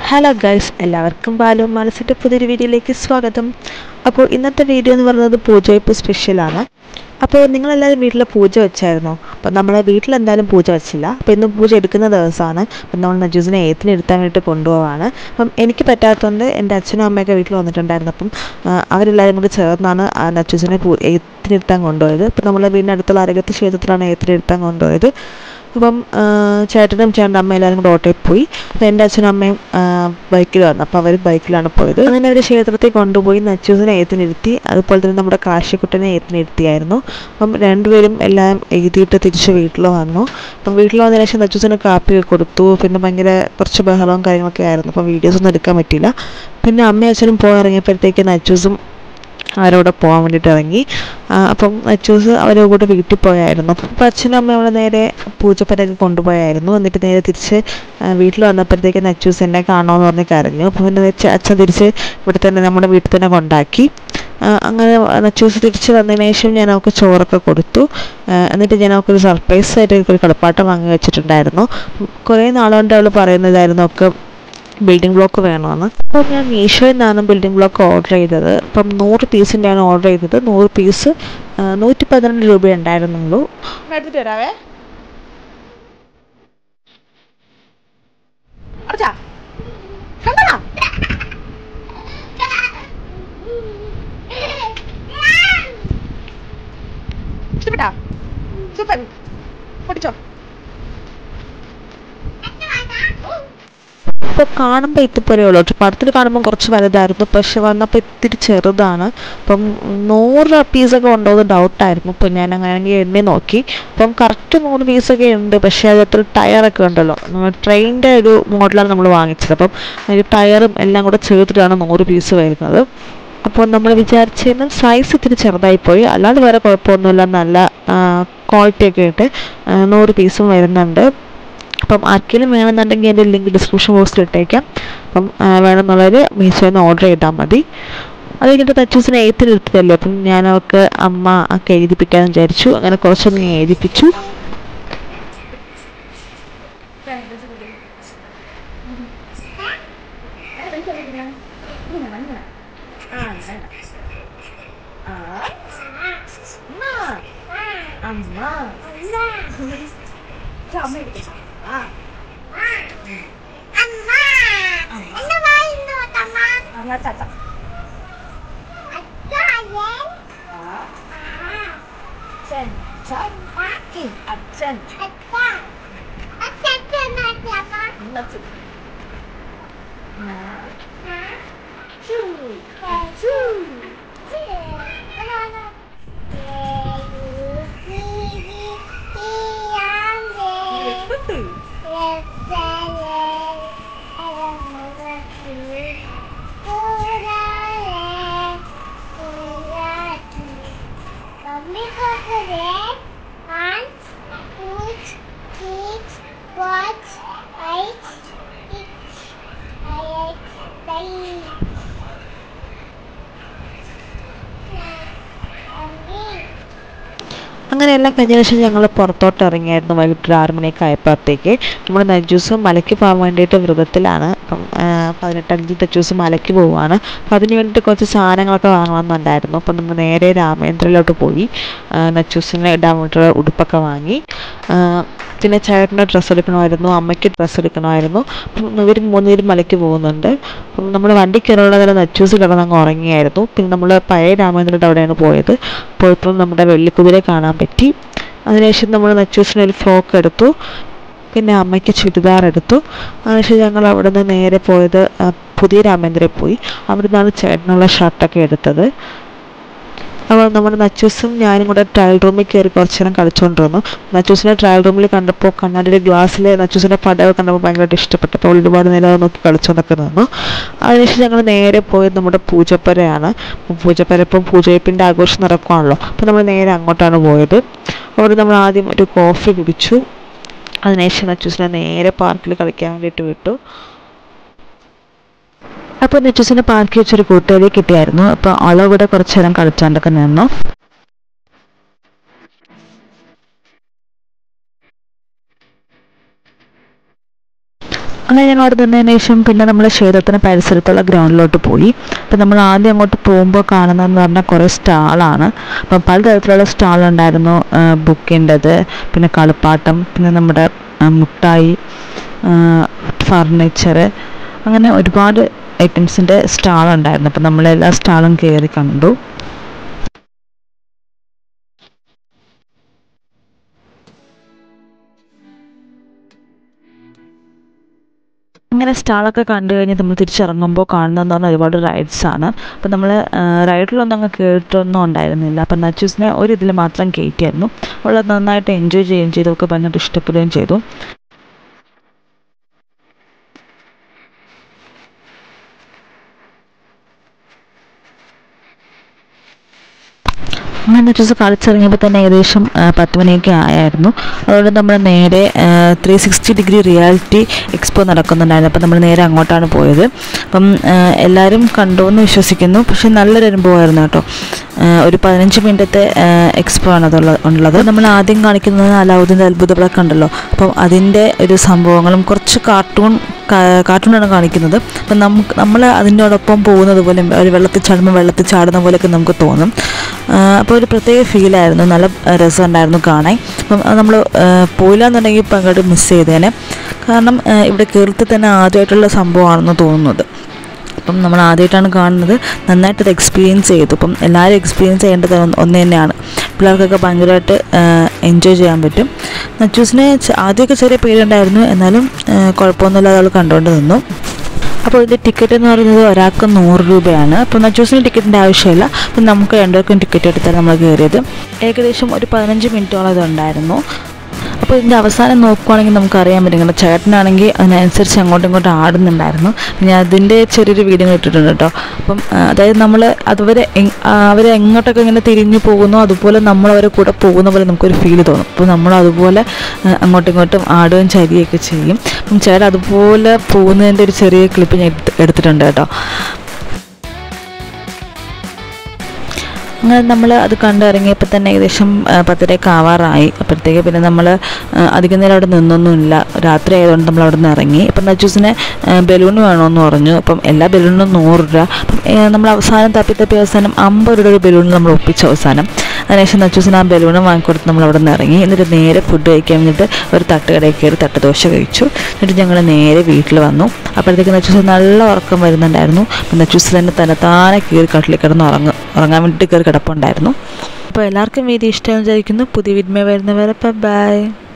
Hello guys എല്ലാവർക്കും ബാലു മനസ്സിൻ്റെ പുതിയൊരു വീഡിയോയിലേക്ക് സ്വാഗതം അപ്പോൾ ഇന്നത്തെ വീഡിയോ എന്ന് പറയുന്നത് പൂജവയ്പ്പ് സ്പെഷ്യലാണ് അപ്പോൾ നിങ്ങളെല്ലാവരും വീട്ടിൽ പൂജ വെച്ചായിരുന്നോ അപ്പം നമ്മൾ വീട്ടിൽ എന്തായാലും പൂജ വെച്ചില്ല അപ്പോൾ ഇന്ന് പൂജ എടുക്കുന്ന ദിവസമാണ് അപ്പം നമ്മൾ നജൂസിനെ ഏത്തിന് എടുത്താൻ വേണ്ടിയിട്ട് കൊണ്ടുപോവാണ് അപ്പം എനിക്ക് പറ്റാത്തതുകൊണ്ട് എൻ്റെ അച്ഛനും അമ്മയൊക്കെ വീട്ടിൽ വന്നിട്ടുണ്ടായിരുന്നു അപ്പം ആ, അവരെല്ലാവരും കൂടി ചേർന്നാണ് ആ നജൂസിനെ പൂ ഏത്തിനിരുത്താൻ കൊണ്ടുപോയത് അപ്പം നമ്മൾ വീടിൻ്റെ അടുത്തുള്ള അരകത്ത് ക്ഷേത്രത്തിലാണ് ഏത്തിനിരുത്താൻ കൊണ്ടുപോയത് അപ്പം ആ, ചേട്ടനും ചേട്ടൻ്റെ അമ്മയും എല്ലാവരും കൂടെ ഓട്ടോയിൽ പോയി അപ്പം എൻ്റെ അച്ഛനും അമ്മയും ബൈക്കിൽ വന്നു അപ്പോൾ അവർ ബൈക്കിലാണ് പോയത് അങ്ങനെ അവർ ക്ഷേത്രത്തിൽ കൊണ്ടുപോയി നച്ചൂസിനെ ഏത്തിനിരുത്തി അതുപോലെ തന്നെ നമ്മുടെ കാശിക്കുട്ടനെ ഏത്തിനിരുത്തിയായിരുന്നു അപ്പം രണ്ടുപേരും എല്ലാം എഴുതിയിട്ട് തിരിച്ച് വീട്ടിൽ വന്നു അപ്പം വീട്ടിൽ വന്നതിന് ശേഷം നച്ചൂസിന് കാപ്പി കൊടുത്തു പിന്നെ ഭയങ്കര കുറച്ച് ബഹളവും കാര്യങ്ങളൊക്കെ ആയിരുന്നു അപ്പം വീഡിയോസ് ഒന്നും എടുക്കാൻ പറ്റിയില്ല പിന്നെ അമ്മയും അച്ഛനും പോയി ഇറങ്ങിയപ്പോഴത്തേക്ക് നച്ചൂസും അവരോട് പോകാൻ വേണ്ടിയിട്ട് ഇറങ്ങി ആ, അപ്പം അച്ചൂസ് അവരുടെ കൂടെ വീട്ടിൽ പോയായിരുന്നു അപ്പം അച്ഛനും അമ്മയും അവളെ നേരെ പൂജപ്പരക്ക് കൊണ്ടുപോയായിരുന്നു എന്നിട്ട് നേരെ തിരിച്ച് ആ, വീട്ടിൽ വന്നപ്പോഴത്തേക്ക് അച്ചൂസ് എന്നെ കാണുമെന്ന് പറഞ്ഞ് കരഞ്ഞു അപ്പം പിന്നെ വെച്ച് അച്ഛൻ തിരിച്ച് ഇവിടെ തന്നെ നമ്മുടെ വീട്ടിൽ തന്നെ കൊണ്ടാക്കി ആ, അങ്ങനെ നച്ചൂസ് തിരിച്ച് വന്നതിന് ശേഷം ഞാൻ അവൾക്ക് ചോറൊക്കെ കൊടുത്തു ആ, എന്നിട്ട് ഞാൻ അവൾക്കൊരു സർപ്രൈസ് ആയിട്ട് ഒരു കളിപ്പാട്ടം വാങ്ങി വെച്ചിട്ടുണ്ടായിരുന്നു കുറേ നാളുകൊണ്ട് അവൾ പറയുന്നതായിരുന്നു ഒക്കെ ബിൽഡിംഗ് ബ്ലോക്ക് വേണമെന്ന് അപ്പം ഞാൻ മീഷോയിൽ നിന്നാണ് ബിൽഡിംഗ് ബ്ലോക്ക് ഓർഡർ ചെയ്തത് അപ്പം നൂറ് പീസിൻ്റെയാണ് ഓർഡർ ചെയ്തത് നൂറ് പീസ് നൂറ്റി പന്ത്രണ്ട് രൂപ ഉണ്ടായിരുന്നുള്ളൂ എടുത്തിട്ട് വരാവേ അടച്ചാ കണ്ടടാ ഇഷ്ടപ്പെട്ടാ സൂപ്പർ പൊട്ടിച്ചോ ഇപ്പോൾ കാണുമ്പോൾ ഇത്തിപ്പോരേ ഉള്ളൂ പക്ഷെ പടത്തിൽ കാണുമ്പോൾ കുറച്ച് വലുതായിരുന്നു പക്ഷെ വന്നപ്പോൾ ഇത്തിരി ചെറുതാണ് അപ്പം നൂറ് പീസൊക്കെ ഉണ്ടോ എന്ന് ഡൗട്ടായിരുന്നു അപ്പം ഞാൻ അങ്ങനെ എണ്ണി നോക്കി അപ്പം കറക്റ്റ് നൂറ് പീസൊക്കെ ഉണ്ട് പക്ഷേ അതിനകത്തൊരു ടയറൊക്കെ ഉണ്ടല്ലോ നമ്മൾ ട്രെയിനിൻ്റെ ഒരു മോഡലാണ് നമ്മൾ വാങ്ങിച്ചത് അപ്പം ഒരു ടയറും എല്ലാം കൂടെ ചേർത്തിട്ടാണ് നൂറ് പീസ് വരുന്നത് അപ്പോൾ നമ്മൾ വിചാരിച്ചതിന് സൈസ് ഇത്തിരി ചെറുതായിപ്പോയി അല്ലാതെ വേറെ കുഴപ്പമൊന്നുമില്ല നല്ല ക്വാളിറ്റി ഒക്കെ ആയിട്ട് ആ, നൂറ് പീസും വരുന്നുണ്ട് അപ്പം ആർക്കെങ്കിലും വേണമെന്നുണ്ടെങ്കിൽ എൻ്റെ ലിങ്ക് ഡിസ്ക്രിപ്ഷൻ ബോക്സിൽ ഇട്ടേക്കാം അപ്പം ആ, വേണമെന്നുള്ളവർ മീഷോയിൽ നിന്ന് ഓർഡർ ചെയ്താൽ മതി അത് കഴിഞ്ഞിട്ട് തച്ചൂസിനെ എഴുത്തിന് എടുത്തതല്ലോ അപ്പം ഞാൻ അവൾക്ക് അമ്മ ഒക്കെ എഴുതിപ്പിക്കാമെന്ന് വിചാരിച്ചു അങ്ങനെ കുറച്ചൊന്ന് ഞാൻ എഴുതിപ്പിച്ചു Mommy got the red, one, two, six, what, eight, six, eight, nine. Mommy. അങ്ങനെ എല്ലാം കഴിഞ്ഞ ശേഷം ഞങ്ങൾ പുറത്തോട്ട് ഇറങ്ങിയായിരുന്നു വൈകിട്ട് ഒരു ആറ് മണിയൊക്കെ ആയപ്പോഴത്തേക്ക് നമ്മുടെ നജൂസ് മലയ്ക്ക് പോകാൻ വേണ്ടിയിട്ട് വ്രതത്തിലാണ് അപ്പം ആ, പതിനെട്ടഞ്ച് നജൂസ് മലയ്ക്ക് പോവുകയാണ് അപ്പം അതിന് വേണ്ടിയിട്ട് കുറച്ച് സാധനങ്ങളൊക്കെ വാങ്ങണമെന്നുണ്ടായിരുന്നു അപ്പം നമ്മൾ നേരെ രാമേന്ദ്രയിലോട്ട് പോയി ആ, നജൂസിന് ഇടാൻ വേണ്ടിയിട്ടുള്ള ഉടുപ്പൊക്കെ വാങ്ങി ആ, പിന്നെ ചേട്ടന് ഡ്രസ്സ് എടുക്കണമായിരുന്നു അമ്മയ്ക്ക് ഡ്രസ്സ് എടുക്കണമായിരുന്നു അപ്പം ഇവർ മൂന്നുപേരും മലയ്ക്ക് പോകുന്നുണ്ട് അപ്പം നമ്മൾ വണ്ടി കയറുള്ള നേരം നച്ചൂസ് കിടന്നങ്ങ് ഉറങ്ങിയായിരുന്നു പിന്നെ നമ്മൾ പഴയ രാമേന്ദ്രയുടെ അവിടെയാണ് പോയത് പോയപ്പോൾ നമ്മുടെ വെള്ളിക്കുതിരെ കാണാൻ പറ്റി അതിനുശേഷം നമ്മൾ നച്ചൂസിന് ഒരു ഫ്രോക്ക് എടുത്തു പിന്നെ അമ്മയ്ക്ക് ചുരിദാർ എടുത്തു അതിനുശേഷം ഞങ്ങൾ അവിടെ നിന്ന് നേരെ പോയത് ആ, പുതിയ രാമേന്ദ്രയിൽ പോയി അവിടെ നിന്നാണ് ചേട്ടനുള്ള ഷർട്ടൊക്കെ എടുത്തത് അപ്പോൾ നമ്മുടെ നച്ചൂസും ഞാനും കൂടെ ട്രയൽ റൂമിൽ കയറി കുറച്ച് നേരം കളിച്ചുകൊണ്ടിരുന്നു നച്ചൂസിനെ ട്രയൽ റൂമിൽ കണ്ടപ്പോൾ കണ്ണാടിയുടെ ഗ്ലാസ്സിൽ നച്ചൂസിൻ്റെ പടമൊക്കെ കണ്ടപ്പോൾ ഭയങ്കരമായിട്ട് ഇഷ്ടപ്പെട്ടു അപ്പോൾ ഒരുപാട് നേരം അത് നോക്കി കളിച്ചുകൊണ്ടൊക്കെ നിന്നു അതിനുശേഷം ഞങ്ങൾ നേരെ പോയത് നമ്മുടെ പൂജപ്പുരയാണ് അപ്പോൾ പൂജപ്പുര ഇപ്പം പൂജവയ്പ്പിൻ്റെ ആഘോഷം നടക്കുകയാണല്ലോ അപ്പോൾ നമ്മൾ നേരെ അങ്ങോട്ടാണ് പോയത് അവിടെ നമ്മൾ ആദ്യം ഒരു കോഫി കുടിച്ചു അതിനുശേഷം നച്ചൂസിനെ നേരെ പാർക്കിൽ കളിക്കാൻ വേണ്ടിയിട്ട് വിട്ടു അപ്പോൾ നെറ്റൂസിനെ പാർക്കിൽ വെച്ചൊരു കൂട്ടുകാരി കിട്ടിയായിരുന്നു അപ്പോൾ അവളെ കൂടെ കുറച്ച് നേരം കളിച്ചാണ്ടൊക്കെ നിന്നു അങ്ങനെ ഞങ്ങൾ അവിടെ നിന്നതിന് ശേഷം പിന്നെ നമ്മൾ ക്ഷേത്രത്തിന് പരിസരത്തുള്ള ഗ്രൗണ്ടിലോട്ട് പോയി അപ്പം നമ്മൾ ആദ്യം അങ്ങോട്ട് പോകുമ്പോൾ കാണുന്നതെന്ന് പറഞ്ഞാൽ കുറേ സ്റ്റാളാണ് അപ്പം പലതരത്തിലുള്ള സ്റ്റാൾ ഉണ്ടായിരുന്നു ബുക്കിൻ്റെത് പിന്നെ കളിപ്പാട്ടം പിന്നെ നമ്മുടെ ആ, മുട്ടായി ഫർണിച്ചർ അങ്ങനെ ഒരുപാട് ഐറ്റംസിൻ്റെ സ്റ്റാൾ ഉണ്ടായിരുന്നു അപ്പം നമ്മളെല്ലാ സ്റ്റാളും കയറി കണ്ടു അങ്ങനെ സ്റ്റാളൊക്കെ കണ്ടു കഴിഞ്ഞ് നമ്മൾ തിരിച്ചിറങ്ങുമ്പോൾ കാണുന്നതെന്ന് പറഞ്ഞാൽ ഒരുപാട് റൈഡ്സ് ആണ് അപ്പം നമ്മൾ റൈഡിലൊന്നും അങ്ങ് കേട്ടൊന്നും ഉണ്ടായിരുന്നില്ല അപ്പം നച്ചൂസിനെ ഒരു ഇതിൽ മാത്രം കയറ്റിയായിരുന്നു അവൾ അത് നന്നായിട്ട് എൻജോയ് ചെയ്യുകയും ചെയ്തു ഒക്കെ ഭയങ്കര ഇഷ്ടപ്പെടുകയും ചെയ്തു അങ്ങനെ നച്ചൂസ് കളിച്ചിറങ്ങിയപ്പോൾ തന്നെ ഏകദേശം ആ, പത്ത് മണിയൊക്കെ ആയായിരുന്നു അതുകൊണ്ട് നമ്മൾ നേരെ three sixty degree reality expo നടക്കുന്നുണ്ടായിരുന്നു അപ്പം നമ്മൾ നേരെ അങ്ങോട്ടാണ് പോയത് അപ്പം ആ, എല്ലാവരും കണ്ടു എന്ന് വിശ്വസിക്കുന്നു പക്ഷെ നല്ലൊരു അനുഭവമായിരുന്നു കേട്ടോ ആ, ഒരു പതിനഞ്ച് മിനിറ്റത്തെ എക്സ്പോ ആണ് അതുള്ള ഉള്ളത് നമ്മൾ ആദ്യം കാണിക്കുന്നത് അലാവുദ്ദീൻ്റെ അത്ഭുത വിളക്ക് ഉണ്ടല്ലോ അപ്പം അതിൻ്റെ ഒരു സംഭവങ്ങളും കുറച്ച് കാർട്ടൂൺ കാർട്ടൂണാണ് കാണിക്കുന്നത് അപ്പം നമുക്ക് നമ്മൾ അതിനോടൊപ്പം പോകുന്നത് പോലെ ഒരു വെള്ളത്തിൽ ചാടുമ്പോൾ വെള്ളത്തിൽ ചാടുന്ന പോലെയൊക്കെ നമുക്ക് തോന്നും അപ്പോൾ ഒരു പ്രത്യേക ഫീലായിരുന്നു നല്ല രസമുണ്ടായിരുന്നു കാണാൻ അപ്പം നമ്മൾ പോയില്ല എന്നുണ്ടെങ്കിൽ ഇപ്പം അങ്ങോട്ട് മിസ് ചെയ്തേനെ കാരണം ആ, ഇവിടെ കേരളത്തിൽ തന്നെ ആദ്യമായിട്ടുള്ള സംഭവമാണെന്ന് തോന്നുന്നത് അപ്പം നമ്മൾ ആദ്യമായിട്ടാണ് കാണുന്നത് നന്നായിട്ട് അത് എക്സ്പീരിയൻസ് ചെയ്തു അപ്പം എല്ലാവരും എക്സ്പീരിയൻസ് ചെയ്യേണ്ടത് ഒന്ന് ഒന്ന് തന്നെയാണ് പിള്ളേർക്കൊക്കെ ഭയങ്കരമായിട്ട് എൻജോയ് ചെയ്യാൻ പറ്റും നച്ചൂസിന് ച- ആദ്യമൊക്കെ ചെറിയ പേരുണ്ടായിരുന്നു എന്നാലും ആ, കുഴപ്പമൊന്നുമില്ലാതെ അവൾ കണ്ടുകൊണ്ട് നിന്നു അപ്പോൾ ഇതിൻ്റെ ടിക്കറ്റ് എന്ന് പറയുന്നത് ഒരാൾക്ക് നൂറ് രൂപയാണ് അപ്പോൾ നച്ചൂസിന് ടിക്കറ്റിൻ്റെ ആവശ്യമില്ല അപ്പം നമുക്ക് രണ്ടുപേർക്കും ടിക്കറ്റ് എടുത്താണ് നമ്മൾ കയറിയത് ഏകദേശം ഒരു പതിനഞ്ച് മിനിറ്റോളം ഇതുണ്ടായിരുന്നു അപ്പോൾ ഇതിൻ്റെ അവസാനം നോക്കുവാണെങ്കിൽ നമുക്ക് അറിയാൻ പറ്റും കാരണം ചേട്ടനാണെങ്കിൽ അതിനനുസരിച്ച് അങ്ങോട്ടും ഇങ്ങോട്ടും ആടുന്നുണ്ടായിരുന്നു ഞാൻ അതിൻ്റെ ചെറിയൊരു വീഡിയോ ഇട്ടിട്ടുണ്ട് കേട്ടോ അപ്പം ആ, അതായത് നമ്മൾ അതുവരെ എങ്- ആ, അവരെ എങ്ങോട്ടൊക്കെ ഇങ്ങനെ തിരിഞ്ഞു പോകുന്നോ അതുപോലെ നമ്മൾ അവരെ കൂടെ പോകുന്ന പോലെ നമുക്കൊരു ഫീൽ തോന്നും അപ്പോൾ നമ്മൾ അതുപോലെ ആ, അങ്ങോട്ടും ഇങ്ങോട്ടും ആടുകയും ചരിയൊക്കെ ചെയ്യും അപ്പം ചേട്ടൻ അതുപോലെ പോകുന്നതിൻ്റെ ഒരു ചെറിയ ക്ലിപ്പ് ഞാൻ എടുത്ത് എടുത്തിട്ടുണ്ട് കേട്ടോ അങ്ങനെ നമ്മൾ അത് കണ്ടിറങ്ങിയപ്പോൾ തന്നെ ഏകദേശം ആ, പത്തരയൊക്കെ ആവാറായി അപ്പോഴത്തേക്ക് പിന്നെ നമ്മൾ അധികം നേരം അവിടെ നിന്നൊന്നുമില്ല രാത്രി ആയതുകൊണ്ട് നമ്മൾ അവിടെ നിന്ന് ഇറങ്ങി അപ്പം നച്ചൂസിന് ബലൂൺ വേണമെന്ന് പറഞ്ഞു അപ്പം എല്ലാ ബലൂണിനും നൂറ് രൂപ അപ്പം ഏ, നമ്മൾ അവസാനം തപ്പി തപ്പി അവസാനം അമ്പത് രൂപയുടെ ഒരു ബലൂൺ നമ്മൾ ഒപ്പിച്ചു അവസാനം അതിനുശേഷം നച്ചൂസിന് ആ ബലൂണും വാങ്ങിക്കൊടുത്ത് നമ്മൾ അവിടെ നിന്ന് ഇറങ്ങി എന്നിട്ട് നേരെ ഫുഡ് കഴിക്കാൻ വേണ്ടിയിട്ട് ഒരു തട്ടുകടയിൽ കയറി തട്ടുദോശ കഴിച്ചു എന്നിട്ട് ഞങ്ങൾ നേരെ വീട്ടിൽ വന്നു അപ്പോഴത്തേക്ക് നച്ചൂസ് നല്ല ഉറക്കം വരുന്നുണ്ടായിരുന്നു അപ്പം നച്ചൂസ് തന്നെ തന്നെത്താനെ കയറി കട്ടിൽ കിടന്ന് ഉറങ്ങും ഉറങ്ങാൻ വേണ്ടിയിട്ട് കയറി കിടപ്പുണ്ടായിരുന്നു അപ്പോൾ എല്ലാവർക്കും വീഡിയോ ഇഷ്ടമെന്ന് വിചാരിക്കുന്നു പുതിയ വിദ്മ വരുന്നവരെ ബൈ